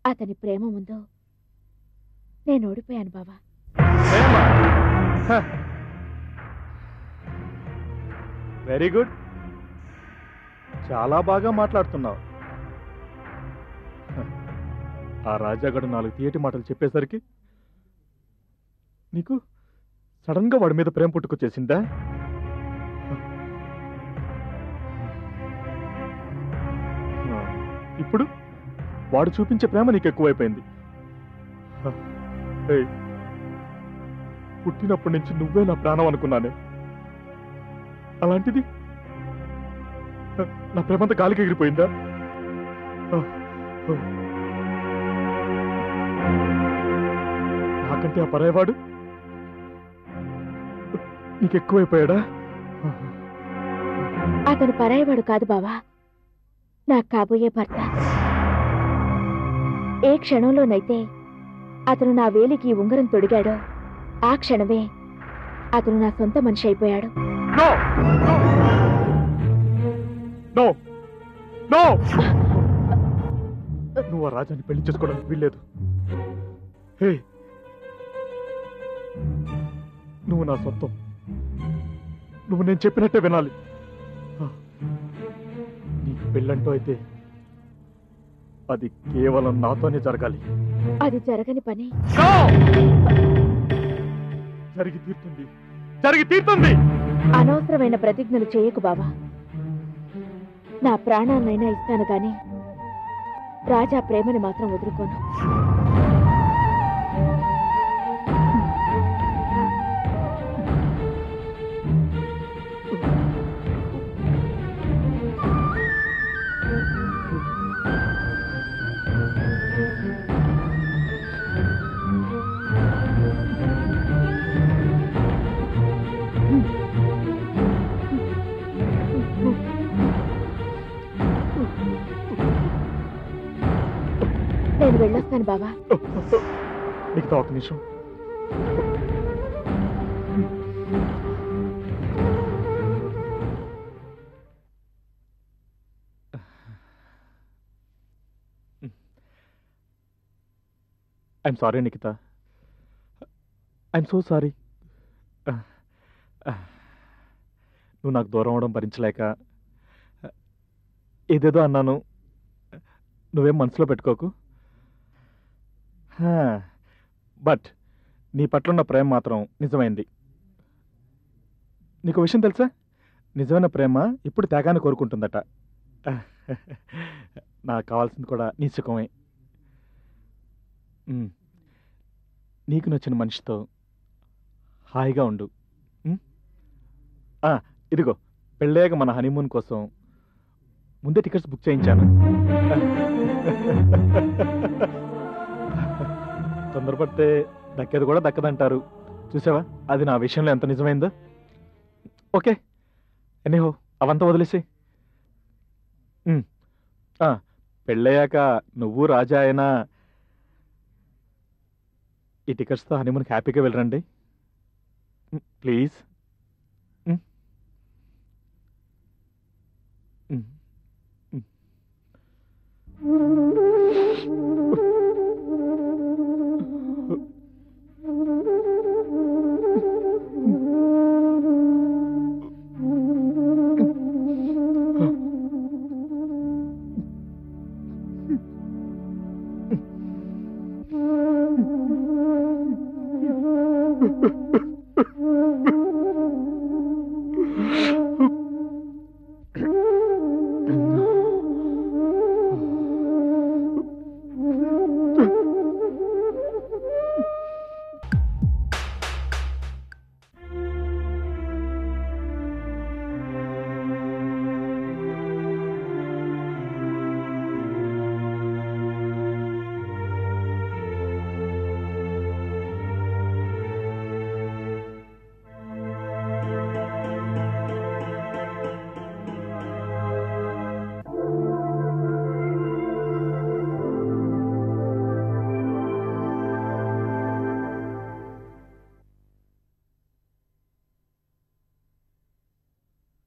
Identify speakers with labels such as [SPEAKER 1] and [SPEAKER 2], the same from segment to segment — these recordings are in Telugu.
[SPEAKER 1] అతని ప్రేమ ముందు నేను ఓడిపోయాను బావా
[SPEAKER 2] వెరీ గుడ్ చాలా బాగా మాట్లాడుతున్నావు హ, ఆ రాజాగడు నాలుగు తీయటి మాటలు చెప్పేసరికి నీకు సడన్ గా వాడి మీద ప్రేమ పుట్టుకొచ్చేసిందా ఆ, ఇప్పుడు వాడు చూపించే ప్రేమ నీకు ఎక్కువైపోయింది హ, ఏయ్, పుట్టినప్పటి నుంచి నువ్వే నా ప్రాణం అనుకున్నానే అలాంటిది హ, నా ప్రేమంతా గాలికి ఎగిరిపోయిందా హ, హ. నాకంటే ఆ పరాయవాడు నీకు ఎక్కువైపోయాడా
[SPEAKER 1] అతను పరాయవాడు కాదు బావా నాకు కాబోయే భర్త ఏ క్షణంలోనైతే అతను నా వేలికి ఉంగరం తొడిగాడో ఆ క్షణమే అతను నా సొంత మనిషి అయిపోయాడు
[SPEAKER 2] నో నో నో నువ్వు ఆ రాజాని పెళ్లి చేసుకోవడానికి వీల్లేదు హే నువ్వు నా సొంతం నువ్వు నేను చెప్పినట్టే వినాలి ఆ, నీకు పెళ్ళంటూ అయితే అది కేవలం నాతోనే జరగాలి
[SPEAKER 1] అది జరగని పని
[SPEAKER 2] జరిగి తీరుతుంది జరిగి తీరుతుంది
[SPEAKER 1] అనవసరమైన ప్రతిజ్ఞలు చేయకు బావా నా ప్రాణాన్నైనా ఇస్తాను గాని రాజా ప్రేమని మాత్రం వదులుకోను నేను వెళ్ళొస్తాను బావా
[SPEAKER 2] నీకు ఒక నిమిషం I'm sorry Nikhita I'm so sorry నువ్వు నాకు దూరం అవడం భరించలేక ఏదేదో అన్నాను నువ్వేం మనసులో పెట్టుకోకు బట్ నీ పట్ల ఉన్న ప్రేమ మాత్రం నిజమైంది నీకు విషయం తెలుసా నిజమైన ప్రేమ ఇప్పుడు త్యాగాన్ని కోరుకుంటుందట నాకు కావాల్సింది కూడా నీ సుఖమే ఉమ్. నీకు నచ్చిన మనిషితో హాయిగా ఉండు ఉమ్? ఆ, ఇదిగో పెళ్ళాక మన హనీమూన్ కోసం ముందే టికెట్స్ బుక్ చేయించాను తొందరపడితే దక్కేది కూడా దక్కదంటారు చూసావా అది నా విషయంలో ఎంత నిజమైందో ఓకే ఎనీహో అవంతా వదిలేసి ఉమ్. ఆ, పెళ్ళయ్యాక నువ్వు రాజా అయినా ఈ టికెట్స్తో హనీమూన్కి హ్యాపీగా వెళ్ళరండి um, please um. Um. Um.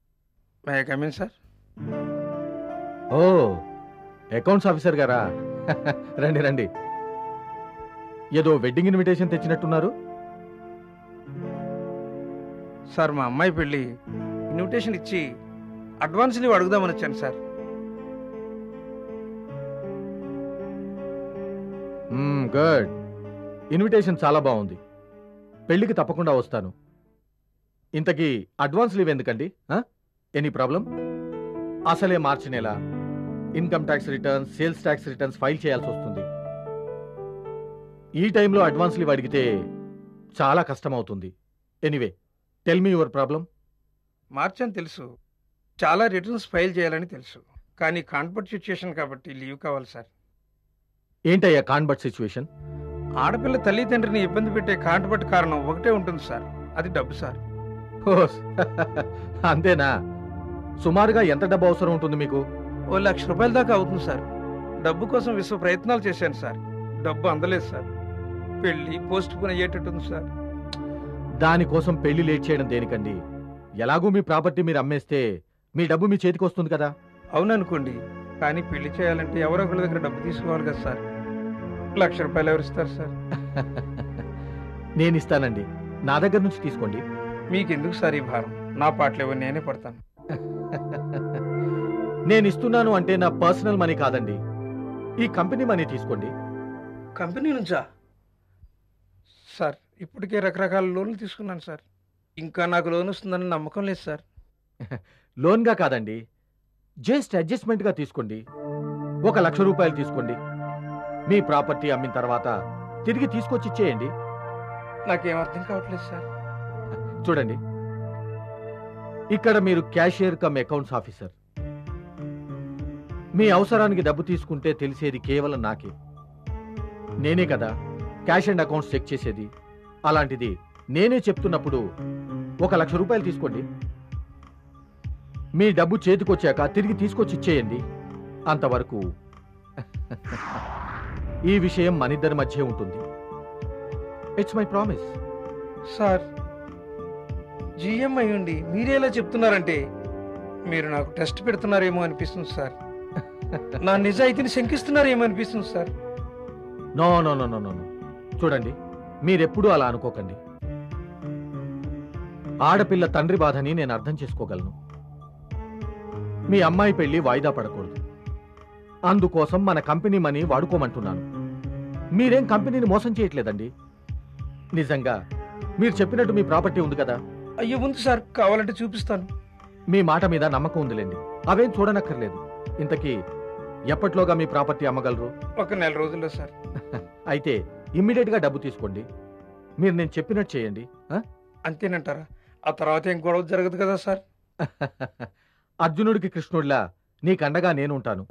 [SPEAKER 3] May come in sir
[SPEAKER 4] ఓ అకౌంట్స్ ఆఫీసర్ గారా
[SPEAKER 2] రండి రండి ఏదో వెడ్డింగ్ ఇన్విటేషన్ తెచ్చినట్టున్నారు
[SPEAKER 3] సార్ మా అమ్మాయి పెళ్ళి ఇన్విటేషన్ ఇచ్చి అడ్వాన్స్ లీవ్ అడుగుదామని వచ్చాను సార్
[SPEAKER 2] గుడ్ ఇన్విటేషన్ చాలా బాగుంది పెళ్లికి తప్పకుండా వస్తాను ఇంతకీ అడ్వాన్స్ లీవ్ ఎందుకండి ఎనీ ప్రాబ్లం అసలే మార్చి నెల income tax returns sales tax returns file చేయాల్సి వస్తుంది ఈ టైంలో అడ్వాన్స్ లీవ్ అడిగితే చాలా కష్టం అవుతుంది anyway tell me your problem
[SPEAKER 3] March అని తెలుసు చాలా రిటర్న్స్ ఫైల్ చేయాలని తెలుసు కానీ కాన్పర్ట్ సిచ్యుయేషన్ కాబట్టి లీవ్ కావాలి సార్
[SPEAKER 2] ఏంటయ్యా కాన్బర్ట్ సిచ్యువేషన్
[SPEAKER 3] ఆడపిల్ల తల్లిదండ్రిని ఇబ్బంది పెట్టే కాంటపట్ కారణం ఒకటే ఉంటుంది సార్ అది డబ్బు సార్
[SPEAKER 2] ఓస్ అంతేనా సుమారుగా ఎంత డబ్బు అవసరం ఉంటుంది మీకు
[SPEAKER 3] ఓ లక్ష రూపాయల దాకా అవుతుంది సార్ డబ్బు కోసం విశ్వ ప్రయత్నాలు చేశాను సార్ డబ్బు అందలేదు సార్ పెళ్ళి పోస్ట్ పోన్ అయ్యేటట్టుంది సార్
[SPEAKER 2] దానికోసం పెళ్లి లేట్ చేయడం దేనికండి ఎలాగూ మీ ప్రాపర్టీ మీరు అమ్మేస్తే మీ డబ్బు మీ చేతికి వస్తుంది కదా
[SPEAKER 3] అవుననుకోండి కానీ పెళ్లి చేయాలంటే ఎవరో ఒకరి దగ్గర డబ్బు తీసుకోవాలి కదా సార్ లక్ష రూపాయలు ఎవరు ఇస్తారు సార్
[SPEAKER 2] నేను ఇస్తానండి నా దగ్గర నుంచి తీసుకోండి
[SPEAKER 3] మీకు ఎందుకు సార్ ఈ భారం నా పాటలు ఎవరు నేనే పడతాను
[SPEAKER 2] నేను ఇస్తున్నాను అంటే నా పర్సనల్ మనీ కాదండి ఈ కంపెనీ మనీ తీసుకోండి
[SPEAKER 3] కంపెనీ నుంచా సార్ ఇప్పటికే రకరకాల లోన్లు తీసుకున్నాను సార్ ఇంకా నాకు లోన్ వస్తుందని నమ్మకం లేదు సార్
[SPEAKER 2] లోన్గా కాదండి జస్ట్ అడ్జస్ట్మెంట్గా తీసుకోండి ఒక లక్ష రూపాయలు తీసుకోండి మీ ప్రాపర్టీ అమ్మిన తర్వాత తిరిగి తీసుకొచ్చి ఇచ్చేయండి
[SPEAKER 3] నాకేం అర్థం కావట్లేదు సార్
[SPEAKER 2] చూడండి ఇక్కడ మీరు క్యాషియర్ కమ్ అకౌంట్స్ ఆఫీసర్ మీ అవసరానికి డబ్బు తీసుకుంటే తెలిసేది కేవలం నాకే నేనే కదా క్యాష్ అండ్ అకౌంట్స్ చెక్ చేసేది అలాంటిది నేనే చెప్తున్నప్పుడు ఒక లక్ష రూపాయలు తీసుకోండి మీ డబ్బు చేతికొచ్చాక తిరిగి తీసుకొచ్చి ఇచ్చేయండి అంతవరకు ఈ విషయం మనిద్దరి మధ్య ఉంటుంది it's my promise
[SPEAKER 3] sir GM అయ్యుండి మీరేలా చెప్తున్నారంటే మీరు నాకు టెస్ట్ పెడుతున్నారేమో అనిపిస్తుంది సార్ నా నిజాయితీని శంకిస్తున్నారేమో అనిపిస్తుంది sir
[SPEAKER 2] no no no no no no. చూడండి మీరెప్పుడూ అలా అనుకోకండి ఆడపిల్ల తండ్రి బాధని నేను అర్థం చేసుకోగలను మీ అమ్మాయి పెళ్లి వాయిదా పడకూడదు అందుకోసం మన కంపెనీ మనీ వాడుకోమంటున్నాను మీరేం కంపెనీని మోసం చేయట్లేదండి నిజంగా మీరు చెప్పినట్టు మీ ప్రాపర్టీ ఉంది కదా
[SPEAKER 3] అయ్యో ఉంది సార్ కావాలంటే చూపిస్తాను
[SPEAKER 2] మీ మాట మీద నమ్మకం ఉందిలేండి అవేం చూడనక్కర్లేదు ఇంతకీ ఎప్పట్లోగా మీ ప్రాపర్టీ అమ్మగలరు
[SPEAKER 3] ఒక నెల రోజుల్లో సార్
[SPEAKER 2] అయితే ఇమ్మీడియట్ గా డబ్బు తీసుకోండి మీరు నేను చెప్పినట్టు చేయండి ఆ?
[SPEAKER 3] అంతేనంటారా ఆ తర్వాత ఏం గొడవ జరగదు కదా సార్
[SPEAKER 2] అర్జునుడికి కృష్ణుడిలా నీకండగా నేను ఉంటాను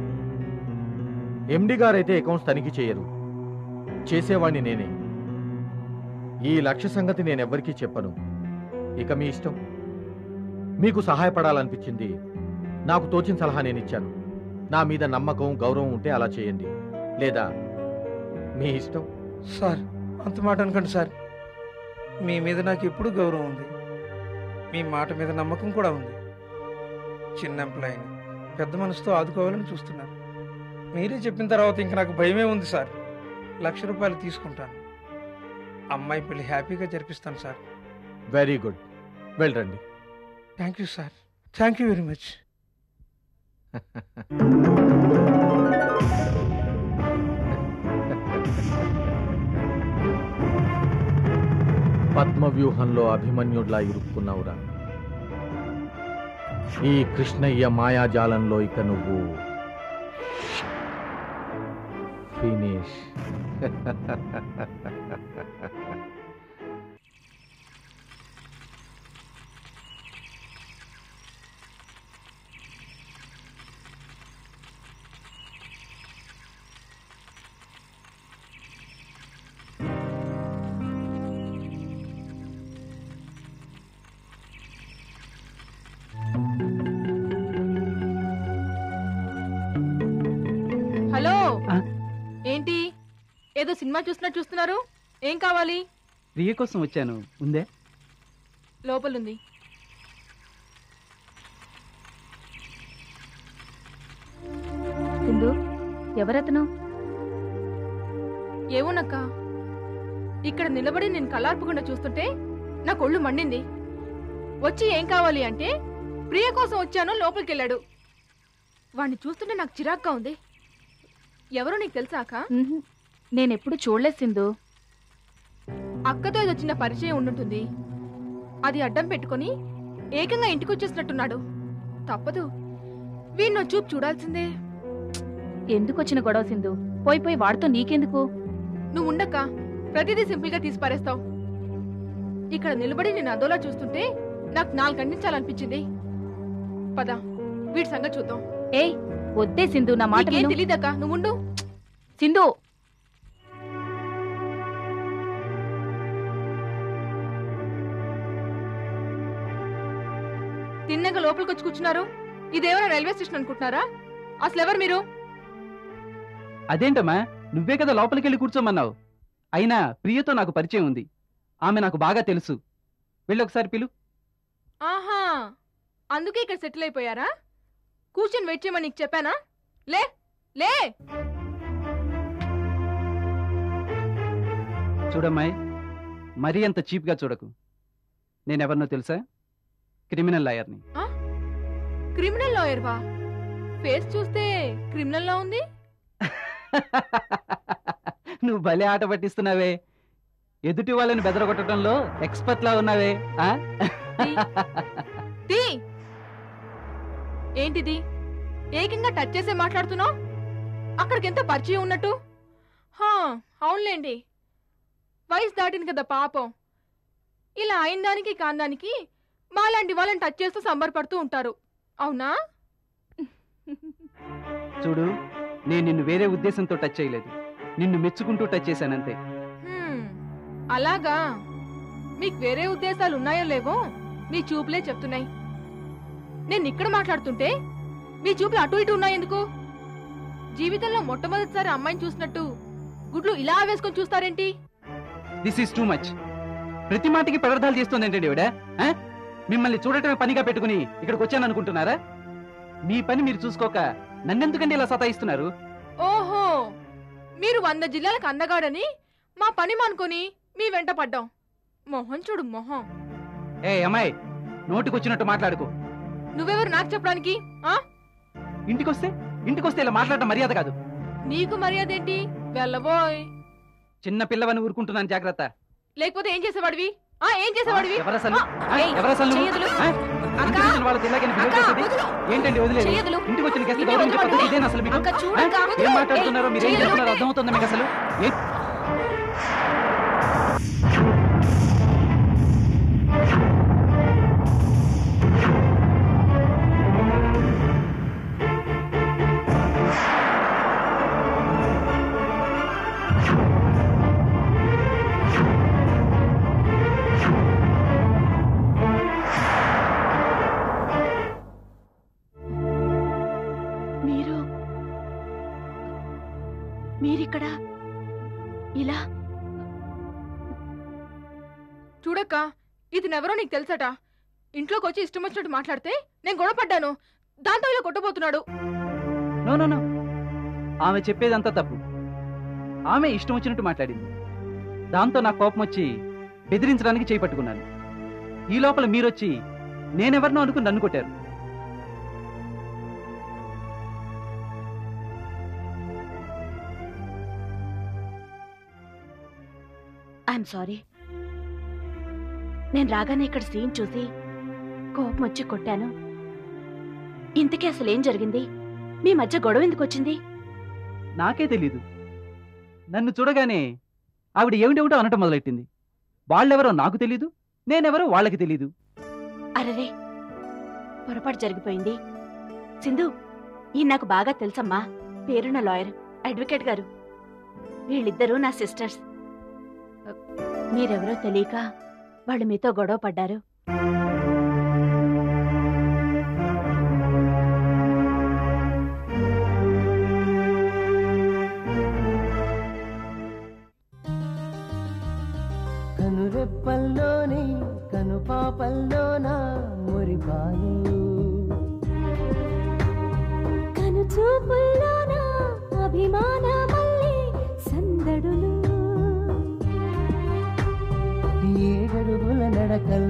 [SPEAKER 2] ఎండి గారైతే అకౌంట్స్ తనిఖీ చేయరు చేసేవాణ్ణి నేనే ఈ లక్ష్య సంగతి నేనెవ్వరికీ చెప్పను ఇక మీ ఇష్టం మీకు సహాయపడాలనిపించింది నాకు తోచిన సలహా నేను ఇచ్చాను నా మీద నమ్మకం గౌరవం ఉంటే అలా చేయండి లేదా మీ ఇష్టం
[SPEAKER 3] సార్ అంత మాట అనకండి సార్ మీ మీద నాకు ఎప్పుడు గౌరవం ఉంది మీ మాట మీద నమ్మకం కూడా ఉంది చిన్న ఎంప్లాయీని పెద్ద మనసుతో ఆదుకోవాలని చూస్తున్నారు మీరే చెప్పిన తర్వాత ఇంక నాకు భయమే ఉంది సార్ లక్ష రూపాయలు తీసుకుంటాను అమ్మాయి పెళ్లి హ్యాపీగా జరిపిస్తాను సార్
[SPEAKER 2] వెరీ గుడ్ వెళ్ళండి
[SPEAKER 3] thank you sir thank you very much
[SPEAKER 2] పద్మవ్యూహంలో అభిమన్యుడ్లా ఇరుక్కున్నావురా ఈ కృష్ణయ్య మాయాజాలంలో ఇక నువ్వు ఫినిష్
[SPEAKER 4] హలో
[SPEAKER 5] ఆ?
[SPEAKER 4] ఏంటి ఏదో సినిమా చూస్తున్నట్టు చూస్తున్నారు ఏం కావాలి
[SPEAKER 5] ప్రియ కోసం వచ్చాను ఉందే
[SPEAKER 4] లోపలుంది
[SPEAKER 1] సింధు ఎవరతను
[SPEAKER 4] ఏమోనక్క ఇక్కడ నిలబడి నేను కళ్ళార్పకుండా చూస్తుంటే నా కొళ్ళు మండింది వచ్చి ఏం కావాలి అంటే ప్రియ కోసం వచ్చాను లోపలికి వెళ్ళాడు వాణ్ణి చూస్తుంటే నాకు చిరాగ్గా ఉంది ఎవరో నీకు తెలుసా అక్క
[SPEAKER 1] నేనెప్పుడు చూడలేదు సింధు
[SPEAKER 4] అక్కతో ఏదో చిన్న పరిచయం ఉండుంటుంది అది అడ్డం పెట్టుకొని ఏకంగా ఇంటికి వచ్చేసినట్టున్నాడు తప్పదు వీణ్ణో చూపు చూడాల్సిందే
[SPEAKER 1] ఎందుకు వచ్చిన గొడవ సింధు పోయి పోయి వాడితో నీకెందుకు
[SPEAKER 4] నువ్వు ఉండక్క ప్రతిదీ సింపుల్ గా తీసి పారేస్తావు ఇక్కడ నిలబడి నేను అదోలా చూస్తుంటే నాకు నాలుగు అందించాలనిపించింది పద వీడి సంగతి చూద్దాం
[SPEAKER 1] ఏయ్ వద్దే సింధు నా మాట
[SPEAKER 4] నీకేం
[SPEAKER 1] విను.
[SPEAKER 4] తెలీదక్క నువ్వు ఉండు
[SPEAKER 1] సింధు
[SPEAKER 4] తిన్నగా లోపలికి వచ్చి కూర్చున్నారు ఇదేమైనా రైల్వే స్టేషన్ అనుకుంటున్నారా అసలు ఎవరు మీరు
[SPEAKER 5] అదేంటమ్మా నువ్వే కదా లోపలికి వెళ్ళి కూర్చోమన్నావు అయినా ప్రియతో నాకు పరిచయం ఉంది ఆమె నాకు బాగా తెలుసు వెళ్ళి ఒకసారి పిలు
[SPEAKER 4] ఆహా అందుకే ఇక్కడ సెటిల్ అయిపోయారా కూర్చొని వెయిట్ చేయమని నీకు చెప్పానా లే లే
[SPEAKER 5] చూడమ్మాయి మరీ అంత చీప్గా చూడకు నేనెవరినో తెలుసా క్రిమినల్ లాయర్ని
[SPEAKER 4] క్రిమినల్ లాయర్ వా ఫేస్ చూస్తే క్రిమినల్ లా ఉంది
[SPEAKER 5] నువ్వు భలే ఆట పట్టిస్తున్నావే ఎదుటి వాళ్ళని బెదరగొట్టడంలో ఎక్స్పర్ట్ లా ఉన్నావే ఆ?
[SPEAKER 4] తీ ఏంటిది ఏకంగా టచ్ చేసే మాట్లాడుతున్నావు అక్కడికి ఎంత పరిచయం ఉన్నట్టు హా అవునులేండి వయసు దాటింది కదా పాపం ఇలా అయిన దానికి కాందానికి మాలాంటి వాళ్ళని టచ్ చేస్తూ సంబరపడుతూ ఉంటారు అవునా
[SPEAKER 5] చూడు నేను నిన్ను వేరే ఉద్దేశంతో టచ్ చేయలేదు నిన్ను మెచ్చుకుంటూ టచ్ చేశానంతే
[SPEAKER 4] హ్మ్, అలాగా మీకు వేరే ఉద్దేశాలు ఉన్నాయో లేవో మీ చూపులే చెప్తున్నాయి నేను ఇక్కడ మాట్లాడుతుంటే మీ చూపులు అటు ఇటు ఉన్నాయెందుకు జీవితంలో మొట్టమొదటిసారి అమ్మాయిని చూసినట్టు గుడ్లు ఇలా వేసుకొని చూస్తారేంటి
[SPEAKER 5] దిస్ ఈస్ టూ మచ్ ప్రతి మాటకి పదార్థాలు చేస్తుంది ఏంటండి ఇవిడ ఆ? మిమ్మల్ని చూడటమే పనిగా పెట్టుకుని ఇక్కడికి వచ్చాను అనుకుంటున్నారా మీ పని మీరు చూసుకోక నన్నెందుకండి ఇలా సతాయిస్తున్నారు
[SPEAKER 4] ఓహో మీరు వంద జిల్లాలకు అందగాడని మా పని మానుకొని మీ వెంట పడ్డాం మొహం చూడు మొహం
[SPEAKER 5] ఏ అమ్మాయి నోటికొచ్చినట్టు మాట్లాడుకో
[SPEAKER 4] నువ్వెవరు నాకు చెప్పడానికి ఆ
[SPEAKER 5] ఇంటికొస్తే ఇంటికొస్తే ఇలా మాట్లాడటం మర్యాద కాదు
[SPEAKER 4] నీకు మర్యాద ఏంటి వెళ్ళబోయ్
[SPEAKER 5] చిన్న పిల్లవని ఊరుకుంటున్నాను జాగ్రత్త
[SPEAKER 4] లేకపోతే ఏం చేసేవాడివి ఆ ఏం చేసేవాడివి
[SPEAKER 5] ఎవరసలు
[SPEAKER 4] ఆ, ఏయ్,
[SPEAKER 5] ఎవరసలు నువ్వు?
[SPEAKER 4] చెయ్యదులు.
[SPEAKER 5] ఆ?
[SPEAKER 4] అక్క,
[SPEAKER 5] ఇంటికి వచ్చిన వాళ్ళకి ఇలాగే బిహేవ్
[SPEAKER 4] అక్క,
[SPEAKER 5] చేసేది?
[SPEAKER 4] వదులు.
[SPEAKER 5] ఏంటండి వదిలేదు
[SPEAKER 4] చెయ్యదులు.
[SPEAKER 5] ఇంటికి వచ్చిన గెస్ట్
[SPEAKER 4] నిన్నే
[SPEAKER 5] గౌరవం చెప్పదు
[SPEAKER 4] వదలమంటే.
[SPEAKER 5] ఇదేనా అసలు మీకు
[SPEAKER 4] అక్క,
[SPEAKER 5] ఆ?
[SPEAKER 4] చూడక్క, వదులు.
[SPEAKER 5] ఏం మాట్లాడుతున్నారో
[SPEAKER 4] ఏయ్,
[SPEAKER 5] మీరు ఏం
[SPEAKER 4] చెయ్యదులు.
[SPEAKER 5] చేస్తున్నారో అర్థమవుతుందా మీకు అసలు ఏ-
[SPEAKER 1] మీరు మీరిక్కడ ఇలా
[SPEAKER 4] చూడక్క ఇతనెవరో నీకు తెలుసట ఇంట్లోకి వచ్చి ఇష్టం వచ్చినట్టు మాట్లాడితే నేను గొడవ పడ్డాను దాంతో ఇలా కొట్టబోతున్నాడు
[SPEAKER 5] నో నో నో ఆమె చెప్పేదంతా తప్పు ఆమె ఇష్టం వచ్చినట్టు మాట్లాడింది దాంతో నాకు కోపం వచ్చి బెదిరించడానికి చేపట్టుకున్నాను ఈ లోపల మీరొచ్చి నేనెవరినో అనుకుని నన్ను కొట్టారు
[SPEAKER 1] ఐఎమ్ సారీ నేను రాగానే ఇక్కడ సీన్ చూసి కోపం వచ్చి కొట్టాను ఇంతకీ అసలు ఏం జరిగింది మీ మధ్య గొడవ ఎందుకు వచ్చింది
[SPEAKER 5] నాకే తెలీదు నన్ను చూడగానే ఆవిడ ఏమిటేమిటో అనటం మొదలెట్టింది వాళ్ళెవరో నాకు తెలీదు నేనెవరో వాళ్ళకి తెలీదు
[SPEAKER 1] అరరే పొరపాటు జరిగిపోయింది సింధు ఈ నాకు బాగా తెలుసమ్మా పేరున్న లాయర్ అడ్వకేట్ గారు వీళ్ళిద్దరూ నా సిస్టర్స్ మీరెవరో తెలియక వాళ్ళు మీతో గొడవ పడ్డారు
[SPEAKER 6] కనురెప్పల్లోని కనుపాపల్లోన మురిపాలు
[SPEAKER 7] కను చూపుల్లోన అభిమానమల్లే సందడులు
[SPEAKER 6] నడకల్